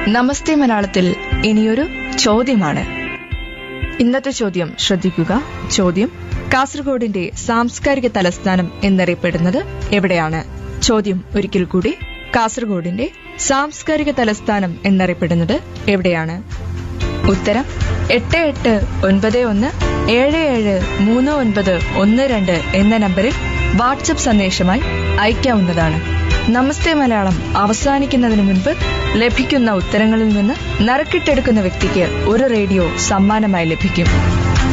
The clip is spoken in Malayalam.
നമസ്തേ മലയാളത്തിൽ ഇനിയൊരു ചോദ്യമാണ് ഇന്നത്തെ ചോദ്യം ശ്രദ്ധിക്കുക ചോദ്യം കാസർഗോഡിന്റെ സാംസ്കാരിക തലസ്ഥാനം എന്നറിയപ്പെടുന്നത് എവിടെയാണ് ചോദ്യം ഒരിക്കൽ കൂടി കാസർഗോഡിന്റെ സാംസ്കാരിക തലസ്ഥാനം എന്നറിയപ്പെടുന്നത് എവിടെയാണ് ഉത്തരം എട്ട് എട്ട് ഒൻപത് ഒന്ന് ഏഴ് ഏഴ് മൂന്ന് ഒൻപത് ഒന്ന് രണ്ട് എന്ന നമ്പറിൽ വാട്സപ്പ് സന്ദേശമായി അയക്കാവുന്നതാണ് നമസ്തേ മലയാളം അവസാനിക്കുന്നതിന് മുൻപ് ലഭിക്കുന്ന ഉത്തരങ്ങളിൽ നിന്ന് നറുക്കിട്ടെടുക്കുന്ന വ്യക്തിക്ക് ഒരു റേഡിയോ സമ്മാനമായി ലഭിക്കും